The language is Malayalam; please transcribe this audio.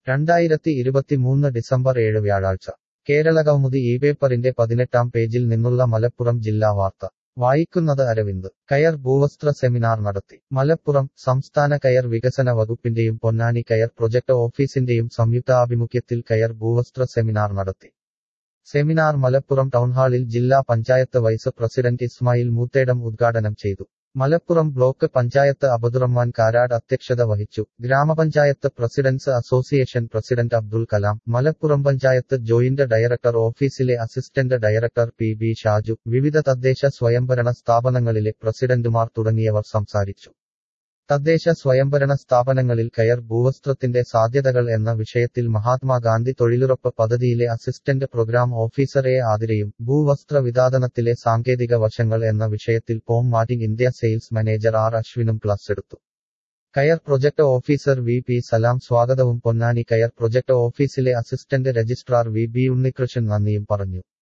രണ്ടായിരത്തി ഇരുപത്തിമൂന്ന് ഡിസംബർ ഏഴ് വ്യാഴാഴ്ച കേരളകൗമുദി ഈ പേപ്പറിന്റെ പതിനെട്ടാം പേജിൽ നിന്നുള്ള മലപ്പുറം ജില്ലാ വാർത്ത വായിക്കുന്നത് അരവിന്ദ് കയർ ഭൂവസ്ത്ര സെമിനാർ നടത്തി മലപ്പുറം സംസ്ഥാന കയർ വികസന വകുപ്പിന്റെയും പൊന്നാനി കയർ പ്രൊജക്ട് ഓഫീസിന്റെയും സംയുക്താഭിമുഖ്യത്തിൽ കയർ ഭൂവസ്ത്ര സെമിനാർ നടത്തി സെമിനാർ മലപ്പുറം ടൗൺഹാളിൽ ജില്ലാ പഞ്ചായത്ത് വൈസ് പ്രസിഡന്റ് ഇസ്മായിൽ മൂത്തേടം ഉദ്ഘാടനം ചെയ്തു മലപ്പുറം ബ്ലോക്ക് പഞ്ചായത്ത് അബദുറഹ്മാൻ കാരാട് അധ്യക്ഷത വഹിച്ചു ഗ്രാമപഞ്ചായത്ത് presidents association president Abdul Kalam Malappuram panchayat joint director ഓഫീസിലെ assistant director P B Shaju വിവിധ തദ്ദേശ സ്വയംഭരണ സ്ഥാപനങ്ങളിലെ പ്രസിഡന്റുമാർ തുടങ്ങിയവർ സംസാരിച്ചു തദ്ദേശ സ്വയംഭരണ സ്ഥാപനങ്ങളിൽ കയർ ഭൂവസ്ത്രത്തിന്റെ സാധ്യതകൾ എന്ന വിഷയത്തിൽ മഹാത്മാഗാന്ധി തൊഴിലുറപ്പ് പദ്ധതിയിലെ അസിസ്റ്റന്റ് പ്രോഗ്രാം ഓഫീസറെ ആതിരയും ഭൂവസ്ത്ര വിതാദനത്തിലെ സാങ്കേതിക വശങ്ങൾ എന്ന വിഷയത്തിൽ Foam Mattings India sales manager R അശ്വിനും ക്ലാസ് എടുത്തു coir project officer V P Salam സ്വാഗതവും പൊന്നാനി കയർ പ്രൊജക്ട് ഓഫീസിലെ assistant registrar V B Unnikrishnan നന്ദിയും പറഞ്ഞു